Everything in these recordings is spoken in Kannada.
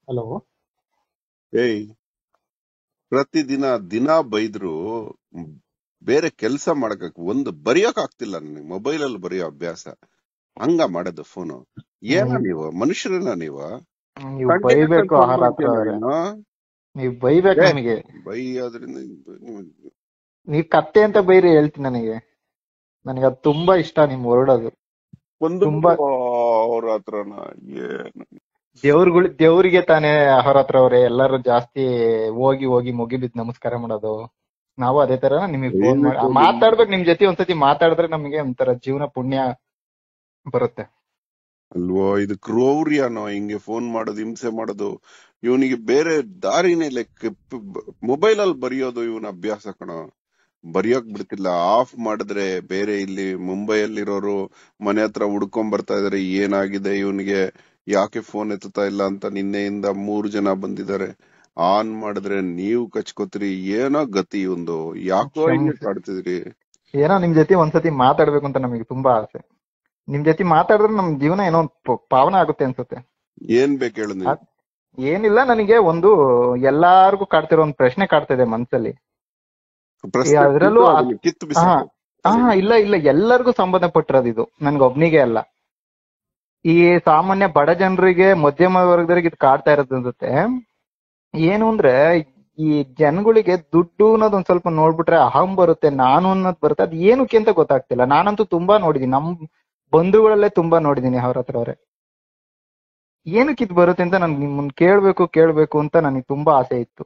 ಹಲೋ ಏಯ್ ಪ್ರತಿದಿನ ದಿನ ಬೈದ್ರು ಮ್, ಬೇರೆ ಕೆಲಸ ಮಾಡಕ್ ಒಂದು ಬರೆಯಕ್ ಆಗ್ತಿಲ್ಲ ನನಗೆ ಮೊಬೈಲ್ ಅಲ್ಲಿ ಬರೆಯೋ ಅಭ್ಯಾಸ ಹಂಗ ಮಾಡೋದು ಫೋನು ಏನ ನೀವ್ ನೀವು ಮನುಷ್ಯರನ್ನ ನೀವ ನೀವು ಸಂಡೆ ಬೈಬೇಕು ಫೋನ್ ಆಹಾರ ಹತ್ರ ಮಾಡ್ತೀಯ ಅವ್ರೆ ನೀನು ನೀವ್ ಬೈಬೇಕು ಏ ನಮಗೆ ಬೈಯೋದ್ರಿಂದ ನೀವ್ ಕತ್ತೆ ಅಂತ ಬೈರಿ ಹೇಳ್ತೀನಿ ನನಗೆ ನನಗೆ ಅದು ತುಂಬಾ ಇಷ್ಟ ನಿಮ್ ಹೊರಡೋದು ಒಂದು ತುಂಬಾ ಅವ್ರ ಹತ್ರನ ಏನು ದೇವ್ರುಗಳು ದೇವ್ರಿಗೆ ತಾನೇ ಆಹಾರ ಹತ್ರ ಅವ್ರೆ ಎಲ್ಲರೂ ಜಾಸ್ತಿ ಹೋಗಿ ಹೋಗಿ ಮುಗಿ ಬಿದ್ದು ನಮಸ್ಕಾರ ಮಾಡೋದು ನಾವು ಅದೇ ತರ ನಿಮಗೆ ಫೋನ್ ಮಾಡಿ ದಯವಿಟ್ಟು ನಿಮ್ ಮಾತಾಡ್ಬೇಕು ನಿಮ್ ಜೊತೆ ಒಂದ್ಸತಿ ಮಾತಾಡಿದ್ರೆ ನಮಗೆ ಒಂಥರ ಜೀವನ ಪುಣ್ಯ ಬರುತ್ತೆ ಅಲ್ವೋ ಇದು ಕ್ರೌರ್ಯನೋ ಹಿಂಗೆ ಫೋನ್ ಮಾಡೋದು ಹಿಂಸೆ ಮಾಡೋದು ಇವನಿಗೆ ಬೇರೆ ದಾರಿನೇ ಲೆಕ್ಕ ಮೊಬೈಲ್ ಅಲ್ಲಿ ಬರೆಯೋದು ಇವನ ಅಭ್ಯಾಸ ಕಣೋ ಬರೆಯೋಕ್ ಬಿಡ್ತಿಲ್ಲ ಆಫ್ ಮಾಡಿದ್ರೆ ಬೇರೆ ಇಲ್ಲಿ ಮುಂಬೈಯಲ್ಲಿರೋರು ಮನೆ ಹತ್ರ ಹುಡ್ಕೊಂಡ್ ಬರ್ತಾ ಇದಾರೆ ಏನಾಗಿದೆ ಇವನಿಗೆ ಯಾಕೆ ಫೋನ್ ಎತ್ತುತ್ತಾ ಇಲ್ಲ ಅಂತ ನಿನ್ನೆಯಿಂದ ಮೂರು ಜನ ಬಂದಿದ್ದಾರೆ ಆನ್ ಮಾಡಿದ್ರೆ ನೀವು ಕಚ್ಕೋತೀರಿ ಏನೋ ಗತಿ ಇವಂದು ಯಾಕೋ ಹಿಂಗೆ ಕ್ಷಮಿಸಿ ಕಾಡ್ತಿದ್ರಿ ಏನೋ ನಿಮ್ ಜೊತೆ ಒಂದ್ಸತಿ ಮಾತಾಡ್ಬೇಕು ಅಂತ ನಮಗೆ ತುಂಬಾ ಆಸೆ ನಿಮ್ ಜೊತೆ ಮಾತಾಡಿದ್ರೆ ನಮ್ ಜೀವನ ಏನೋ ಒಂದ್ ಪ- ಪಾವನ ಆಗುತ್ತೆ ಅನ್ಸುತ್ತೆ ಏನ್ ಬೇಕು ಹೇಳು ನೀನು ಅದ್- ಏನಿಲ್ಲ ನನಗೆ ಒಂದು ಎಲ್ಲಾರ್ಗು ಕಾಡ್ತಿರೋ ಒಂದ್ ಪ್ರಶ್ನೆ ಕಾಡ್ತಿದೆ ಮನ್ಸಲ್ಲಿ ಈ ಪ್ರಶ್ನೆ ಅದ್ರಲ್ಲೂ ಬಿದ್ದು ಅದ್- ಅದನ್ನ ಕಿತ್ತು ಹಾ ಬಿಸಾಕು ಹಾ ತಲೆಗೆ ಇಲ್ಲ ಇಲ್ಲ ಎಲ್ಲರಿಗೂ ಸಂಬಂಧಪಟ್ಟಿರೋದು ಇದು ನನ್ಗೊಬ್ನಿಗೆ ಅಲ್ಲ ಈ ಸಾಮಾನ್ಯ ಬಡ ಜನರಿಗೆ ಮಧ್ಯಮ ವರ್ಗದವರಿಗೆ ಇದು ಕಾಡ್ತಾ ಇರೋದು ಅನ್ಸುತ್ತೆ ಏನು ಅಂದ್ರೆ ಈ ಜನಗಳಿಗೆ ದುಡ್ಡು ಅನ್ನೋದು ಒಂದ್ ಸ್ವಲ್ಪ ನೋಡ್ಬಿಟ್ರೆ ಅಹಂ ಬರುತ್ತೆ ನಾನು ಅನ್ನೋದು ಬರುತ್ತೆ ಅದ್ ಏನಕ್ಕೆ ಅಂತ ಗೊತ್ತಾಗ್ತಿಲ್ಲ ನಾನಂತೂ ತುಂಬಾ ನೋಡಿದೀನಿ ನಮ್ ಬಂಧುಗಳಲ್ಲೇ ತುಂಬಾ ನೋಡಿದೀನಿ ಅವ್ರ ಹತ್ರ ಅವ್ರೆ ಏನಕ್ಕೆ ಇದು ಬರುತ್ತೆ ಅಂತ ನನ್ಗೆ ನಿಮ್ಮನ್ ಕೇಳ್ಬೇಕು ಕೇಳ್ಬೇಕು ಅಂತ ನನಗೆ ತುಂಬಾ ಆಸೆ ಇತ್ತು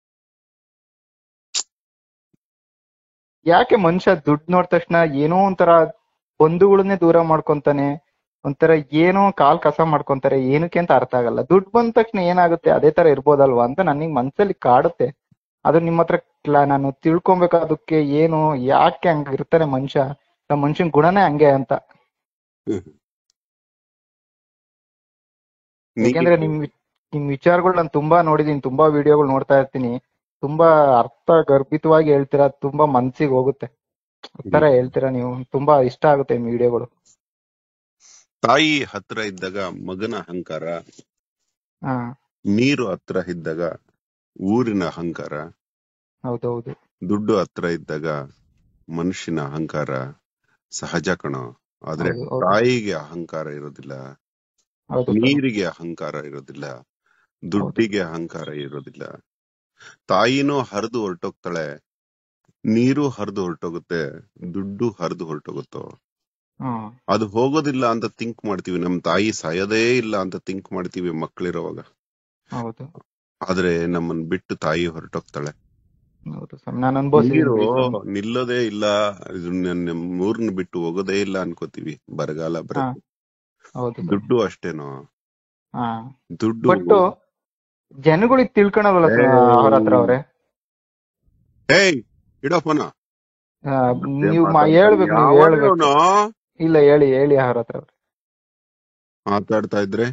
ಯಾಕೆ ಮನುಷ್ಯ ದುಡ್ಡು ನೋಡಿದ ತಕ್ಷಣ ಏನೋ ಒಂಥರ ಬಂಧುಗಳನ್ನೇ ದೂರ ಮಾಡ್ಕೊಂತಾನೆ ಒಂಥರ ಏನೋ ಕಾಲ್ ಕಸ ಮಾಡ್ಕೊಂತಾರೆ ಏನಕ್ಕೆ ಅಂತ ಅರ್ಥ ಆಗಲ್ಲ ದುಡ್ಡು ಬಂದ ತಕ್ಷಣ ಏನಾಗುತ್ತೆ ಅದೇ ತರ ಇರ್ಬೋದಲ್ವಾ ಅಂತ ನನಗೆ ಮನ್ಸಲ್ಲಿ ಕಾಡುತ್ತೆ ಅದು ನಿಮ್ಮ ಹತ್ರ ಕ್ಲ- ನಾನು ತಿಳ್ಕೊಬೇಕಾದಕ್ಕೆ ಏನು ಯಾಕೆ ಹಂಗ ಇರ್ತಾನೆ ಮನುಷ್ಯ ನಮ್ಮ ಮನುಷ್ಯನ್ ಗುಣನೇ ಹಂಗೆ ಅಂತ ಯಾಕೆಂದ್ರೆ ನಿಮ್ ವಿ- ನಿಮ್ ವಿಚಾರಗಳು ನಾನು ತುಂಬಾ ನೋಡಿದೀನಿ ತುಂಬಾ ವಿಡಿಯೋಗಳು ನೋಡ್ತಾ ಇರ್ತೀನಿ ತುಂಬಾ ಅರ್ಥ ಗರ್ಭಿತವಾಗಿ ಹೇಳ್ತೀರಾ ತುಂಬಾ ಮನ್ಸಿಗೆ ಹೋಗುತ್ತೆ ತರ ಹೇಳ್ತೀರಾ ನೀವು ತುಂಬಾ ಇಷ್ಟ ಆಗುತ್ತೆ ನಿಮ್ ವಿಡಿಯೋಗಳು ತಾಯಿ ಹತ್ರ ಇದ್ದಾಗ ಮಗನ ಅಹಂಕಾರ ಹಾ ನೀರು ಹತ್ರ ಇದ್ದಾಗ ಊರಿನ ಅಹಂಕಾರ ಹೌದೌದು ದುಡ್ಡು ಹತ್ರ ಇದ್ದಾಗ ಮನುಷ್ಯನ ಅಹಂಕಾರ ಸಹಜ ಕಣೋ ಆದ್ರೆ ಹೌದು ಹೌದು ತಾಯಿಗೆ ಅಹಂಕಾರ ಇರೋದಿಲ್ಲ ಹೌದು ಕಣೋ. ನೀರಿಗೆ ಅಹಂಕಾರ ಇರೋದಿಲ್ಲ ಹೌದು ದುಡ್ಡಿಗೆ ಅಹಂಕಾರ ಇರೋದಿಲ್ಲ ತಾಯಿನೂ ಹರಿದು ಹೊರಟೋಗ್ತಾಳೆ ನೀರು ಹರಿದು ಹೊರಟೋಗುತ್ತೆ ದುಡ್ಡು ಹರಿದು ಹೊರಟೋಗುತ್ತೋ ಹ್ಮ್ ಅದು ಹೋಗೋದಿಲ್ಲ ಅಂತ ಥಿಂಕ್ ಮಾಡ್ತೀವಿ ನಮ್ ತಾಯಿ ಸಾಯೋದೇ ಇಲ್ಲ ಅಂತ ಥಿಂಕ್ ಮಾಡ್ತೀವಿ ಮಕ್ಳಿರೋವಾಗ ಹೌದು ಆದ್ರೆ ನಮ್ಮನ್ ಬಿಟ್ಟು ತಾಯಿ ಹೊರಟೋಗ್ತಾಳೆ ಹೌದು ಸ್ವಾಮಿ ನಾನು ಅನುಭವಿಸಿದೀನಿ ನೀರು ಬಿಡಿ ಸ್ವಾಮಿ ನಿಲ್ಲೋದೇ ಇಲ್ಲ ಇದು ನಮ್ ಊರ್ನ ಬಿಟ್ಟು ಹೋಗೋದೇ ಇಲ್ಲ ಅನ್ಕೋತೀವಿ ಬರಗಾಲ ಹಾ ಬರುತ್ತೆ ಹೌದು ಸ್ವಾಮಿ ದುಡ್ಡು ಅಷ್ಟೇನೋ ಹಾ ದುಡ್ಡು ಬಟ್ ಜನಗಳಿಗೆ ತಿಳ್ಕೊಳವಲ್ಲ ಅವ್ರ ಹತ್ರ ಅವ್ರೆ ಏಯ್ ಇಡೋ ಫೋನ ಆ, ಮತ್ತೆ ನೀವು ಮಾ- ಮಾತಾಡ್ತಾನೆ ಹೇಳ್ಬೇಕು ನೀವು ಯಾವನೇ ಹೇಳ್ಬೇಕು ಅವನು ಇಲ್ಲ ಹೇಳಿ ಹೇಳಿ ಅವ್ರ ಹತ್ರ ಅವ್ರೆ ಮಾತಾಡ್ತಾ ಇದ್ರೆ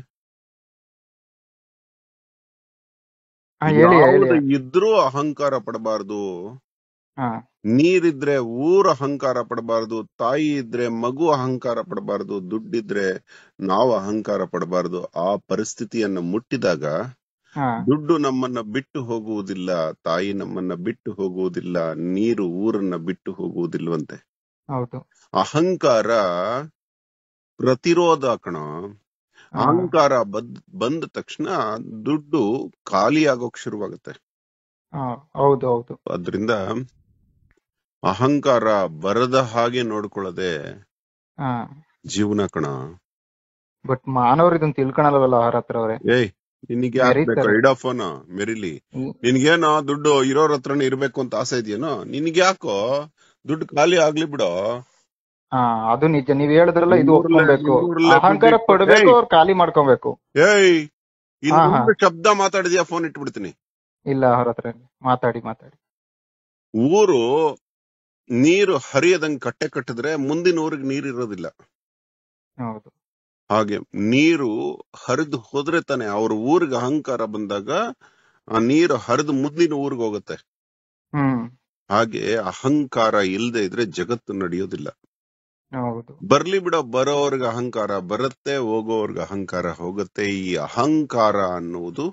ಹಾ ಹೇಳಿ ಹೇಳಿ ಯಾವ್ದು ಇದ್ರೂ ಅಹಂಕಾರ ಪಡಬಾರ್ದು ಹಾ ನೀರಿದ್ರೆ ಊರ ಅಹಂಕಾರ ಪಡಬಾರ್ದು ತಾಯಿ ಇದ್ರೆ ಮಗು ಅಹಂಕಾರ ಪಡಬಾರ್ದು ದುಡ್ಡಿದ್ರೆ ನಾವು ಅಹಂಕಾರ ಪಡಬಾರ್ದು ಆ ಪರಿಸ್ಥಿತಿಯನ್ನ ಮುಟ್ಟಿದಾಗ ಹಾ ದುಡ್ಡು ನಮ್ಮನ್ನ ಬಿಟ್ಟು ಹೋಗುವುದಿಲ್ಲ ತಾಯಿ ನಮ್ಮನ್ನ ಬಿಟ್ಟು ಹೋಗುವುದಿಲ್ಲ ನೀರು ಊರನ್ನ ಬಿಟ್ಟು ಹೋಗುವುದಿಲ್ವಂತೆ ಹೌದು ಅಹಂಕಾರ ಪ್ರತಿರೋಧ ಕಣ ಹಾ ಅಹಂಕಾರ ಬದ್ ಬಂದ ತಕ್ಷಣ ದುಡ್ಡು ಖಾಲಿ ಆಗೋಕ್ ಶುರುವಾಗುತ್ತೆ ಹಾ ಹೌದು ಹೌದು ಅದ್ರಿಂದ ಅಹಂಕಾರ ಬರದ ಹಾಗೆ ನೋಡ್ಕೊಳ್ಳದೆ ಹಾ ಜೀವನ ಕಣ ಬಟ್ ಮಾನವರು ಇದನ್ನ ತಿಳ್ಕೊಳಲ್ವಲ್ಲ ಅವ್ರ ಹತ್ರ ಅವ್ರೆ ಏಯ್ ನಿನಗೆ ಯಾಕೆ ಬೇಕು ಮೆರೀತಾರೆ ಇಡಫೋನ್ ಮೆರಿಲಿ ಹ್ಮ್. ನಿನ್ಗೇನೋ ದುಡ್ಡು ಇರೋರ್ ಹತ್ರನೇ ಇರ್ಬೇಕು ಅಂತ ಆಸೆ ಇದೆಯೇನೋ ನಿನ್ಗೆ ಯಾಕೋ ದುಡ್ಡು ಖಾಲಿ ಆಗ್ಲಿ ಬಿಡೋ ಹಾ ಅದು ನಿಜ ನೀವ್ ಹೇಳಿದ್ರಲ್ಲ ಇದು ನಿಮ್ಮೂರ್ಲೆ ಒಪ್ಕೊಬೇಕು ನಿಮ್ಮೂರ್ಲೆ ಅಹಂಕಾರ ದುಡ್ಡು ಪಡ್ಬೇಕು ಏಯ್ ಅವ್ರು ಖಾಲಿ ಮಾಡ್ಕೊಬೇಕು ಏಯ್ ಹಾ ಹಾ ಇನ್ನೊಂದು ಶಬ್ದ ಮಾತಾಡಿದ್ಯಾ ಫೋನ್ ಇಟ್ಬಿಡ್ತೀನಿ ಇಲ್ಲ ಅವ್ರ ಹತ್ರ ಮಾತಾಡಿ ಮಾತಾಡಿ ಊರು ನೀರು ಹರಿಯದಂಗ್ ಕಟ್ಟೆ ಕಟ್ಟಿದ್ರೆ ಮುಂದಿನ ಊರಿಗೆ ನೀರ್ ಇರೋದಿಲ್ಲ ಹೌದು ಹಾಗೆ ನೀರು ಹರಿದು ಹೋದ್ರೆ ತಾನೆ ಅವ್ರ ಊರಿಗೆ ಅಹಂಕಾರ ಬಂದಾಗ ಆ ನೀರು ಹರಿದು ಮುಂದಿನ ಊರಿಗೆ ಹೋಗುತ್ತೆ ಹ್ಮ್ ಹಾಗೆ ಅಹಂಕಾರ ಇಲ್ಲದೆ ಇದ್ರೆ ಜಗತ್ತು ನಡೆಯೋದಿಲ್ಲ ಹೌದು ಬರ್ಲಿ ಬಿಡೋ ಬರೋರ್ಗ ಅಹಂಕಾರ ಬರುತ್ತೆ ಹೋಗೋರ್ಗ ಅಹಂಕಾರ ಹೋಗುತ್ತೆ ಈ ಅಹಂಕಾರ ಅನ್ನುವುದು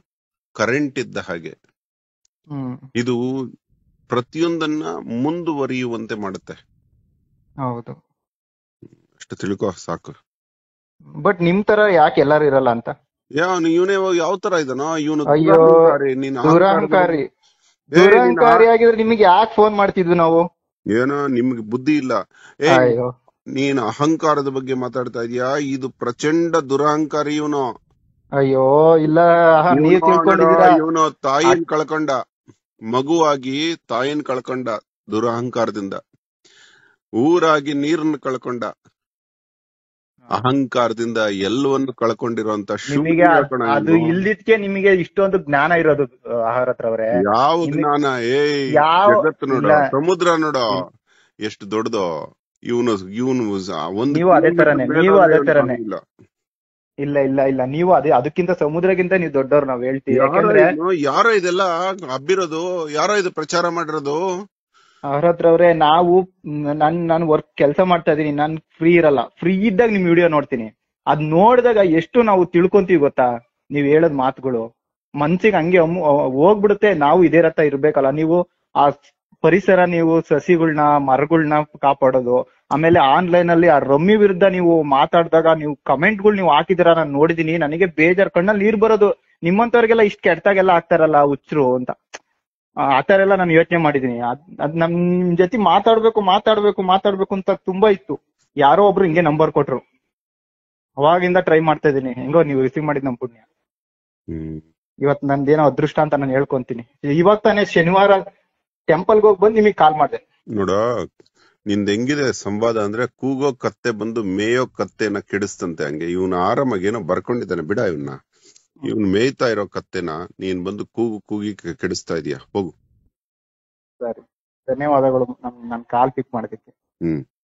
ಕರೆಂಟ್ ಇದ್ದ ಹಾಗೆ ಹ್ಮ್ ಇದು ಪ್ರತಿಯೊಂದನ್ನ ಮುಂದುವರಿಯುವಂತೆ ಮಾಡುತ್ತೆ ಹೌದು ಅಷ್ಟು ತಿಳ್ಕೊ ಸಾಕು ಬಟ್ ನಿಮ್ ತರ ಯಾಕೆ ಎಲ್ಲಾರು ಇರಲ್ಲ ಅಂತ ಯಾವ ಇವನೇ ಯಾವ ತರ ಇದಾನೋ ಇವನು ಅಯ್ಯೋ, ನೀನು ದುರಹಂಕಾರಿ ಏ, ನೀನು ದುರಹಂಕಾರಿ ಆಗಿದ್ರೆ ನಿಮಗೆ ಯಾಕೆ ಫೋನ್ ಮಾಡ್ತಿದ್ವಿ ನಾವು ಏನೋ ನಿಮ್ಗೆ ಬುದ್ಧಿ ಇಲ್ಲ ಏ ಅಯ್ಯೋ ನೀನ್ ಅಹಂಕಾರದ ಬಗ್ಗೆ ಮಾತಾಡ್ತಾ ಇದೀಯಾ ಇದು ಪ್ರಚಂಡ ದುರಹಂಕಾರಿ ಇವನು ಅಯ್ಯೋ ಇಲ್ಲ ಆಹಾ, ನೀವ್ ತಿಳ್ಕೊಂಡಿದೀರಾ ಇವನು ತಾಯಿನ್ ಕಳ್ಕೊಂಡ ಮಗುವಾಗಿ ತಾಯಿನ್ ಕಳ್ಕೊಂಡ ದುರಹಂಕಾರದಿಂದ ಊರಾಗಿ ನೀರನ್ನ ಕಳ್ಕೊಂಡ ಅಹಂಕಾರದಿಂದ ಎಲ್ಲವನ್ನು ಕಳ್ಕೊಂಡಿರುವಂತ ನಿಮಗೆ ಅದ್- ಅದು ಇಲ್ದಿದ್ಕೆ ನಿಮಗೆ ಇಷ್ಟೊಂದು ಜ್ಞಾನ ಇರೋದು ಆಹಾರ ಹತ್ರ ಅವ್ರೆ ಯಾವ ನಿಮಗೆ- ಜ್ಞಾನ ಏ ಯಾವ- ಜಗತ್ತು ನೋಡ ಇಲ್ಲ. ಸಮುದ್ರ ನೋಡ ಎಷ್ಟು ದೊಡ್ಡದು ಇವನು ಇವನು ಒಂದು ನೀವು ಅದೇ ತರನೇ, ಕಿಲೋಮೀಟರ್ ನೀವು ಅದೇ ಮೇಲಾದ್ರೆ ತರನೇ. ಇಲ್ಲ. ಇಲ್ಲ ಇಲ್ಲ ಇಲ್ಲ ನೀವು ಅದೇ ಅದಕ್ಕಿಂತ ಸಮುದ್ರಕ್ಕಿಂತ ನೀವು ದೊಡ್ಡವ್ರು ನಾವ್ ಹೇಳ್ತೀವಿ ಯಾರೋ ಯಾಕಂದ್ರೆ ಇದು- ಯಾರೋ ಇದೆಲ್ಲ ಹಬ್ಬಿರೋದು ಯಾರೋ ಇದು ಪ್ರಚಾರ ಮಾಡಿರೋದು ಅವ್ರ ಹತ್ರ ಅವ್ರೆ ನಾವು ಮ್, ನನ್ ನಾನು ವರ್ಕ್ ಕೆಲಸ ಮಾಡ್ತಾ ಇದೀನಿ ನಾನ್ ಫ್ರೀ ಇರಲ್ಲ ಫ್ರೀ ಇದ್ದಾಗ ನಿಮ್ ವಿಡಿಯೋ ನೋಡ್ತೀನಿ ಅದ್ ನೋಡಿದಾಗ ಎಷ್ಟು ನಾವು ತಿಳ್ಕೊಂತೀವಿ ಗೊತ್ತಾ ನೀವ್ ಹೇಳದ್ ಮಾತುಗಳು ಮನ್ಸಿಗೆ ಹಂಗೆ ಅಮ್ಮು- ಅವ್- ಹೋಗ್ಬಿಡುತ್ತೆ ನಾವು ಇದೇ ರಥ ಇರ್ಬೇಕಲ್ಲ ನೀವು ಆ ಪರಿಸರ ನೀವು ಸಸಿಗಳನ್ನ ಮರಗಳನ್ನ ಕಾಪಾಡೋದು ಆಮೇಲೆ ಆನ್ಲೈನ್ ಅಲ್ಲಿ ಆ ರಮ್ಮಿ ವಿರುದ್ಧ ನೀವು ಮಾತಾಡಿದಾಗ ನೀವು ಕಮೆಂಟ್ ಗಳು ನೀವು ಹಾಕಿದಿರ ನಾನು ನೋಡಿದೀನಿ ನನಗೆ ಬೇಜಾರ್ ಕಣ್ಣಲ್ಲಿ ನೀರ್ ಬರೋದು ನಿಮ್ಮಂತವ್ರಿಗೆಲ್ಲ ಇಷ್ಟ ಕೆಟ್ಟಾಗೆಲ್ಲ ಆಗ್ತಾರಲ್ಲ ಹುಚ್ಚರು ಅಂತ ಆ ಆ ತರ ಎಲ್ಲ ನಾನು ಯೋಚನೆ ಮಾಡಿದೀನಿ ಅದ್ ಅದ್ ನಮ್ ಜೊತೆ ಮಾತಾಡ್ಬೇಕು ಮಾತಾಡ್ಬೇಕು ಮಾತಾಡ್ಬೇಕು ಅಂತ ತುಂಬಾ ಇತ್ತು ಯಾರೋ ಒಬ್ರು ಹಿಂಗೆ ನಂಬರ್ ಕೊಟ್ರು ಅವಾಗಿಂದ ಟ್ರೈ ಮಾಡ್ತಾ ಇದೀನಿ ಹೆಂಗೋ ನೀವು ರಿಸೀವ್ ಮಾಡಿದ್ ನಮ್ ಪುಣ್ಯ ಹ್ಮ್ ಇವತ್ ನಂದೇನೋ ಅದೃಷ್ಟ ಅಂತ ನಾನು ಹೇಳ್ಕೊಂತೀನಿ ಇವಾಗ ತಾನೇ ಶನಿವಾರ ಟೆಂಪಲ್ಗೆ ಹೋಗಿ ಬಂದು ನಿಮಗೆ ಕಾಲ್ ಮಾಡಿದೆ ನೋಡ ನಿಂದ ಹೆಂಗಿದೆ ಸಂವಾದ ಅಂದ್ರೆ ಕೂಗೋ ಕತ್ತೆ ಬಂದು ಮೇಯೋ ಕತ್ತೆನ ಕೆಡಿಸ್ತಂತೆ ಹಂಗೆ ಇವನು ಆರಾಮಾಗಿ ಏನೋ ಬರ್ಕೊಂಡಿದ್ದಾನೆ ಬಿಡ ಇವನ್ನ ಇವನ್ ಮೇಯ್ತಾ ಇರೋ ಕತ್ತೆನ ನೀನ್ ಬಂದು ಕೂಗು ಕೂಗಿ ಕೆ- ಕೆಡಿಸ್ತಾ ಇದೀಯ ಹೋಗು ಸರಿ ಧನ್ಯವಾದಗಳು ನಮ್ ನನ್ ಕಾಲ್ ಪಿಕ್ ಮಾಡೋದಕ್ಕೆ ಹ್ಮ್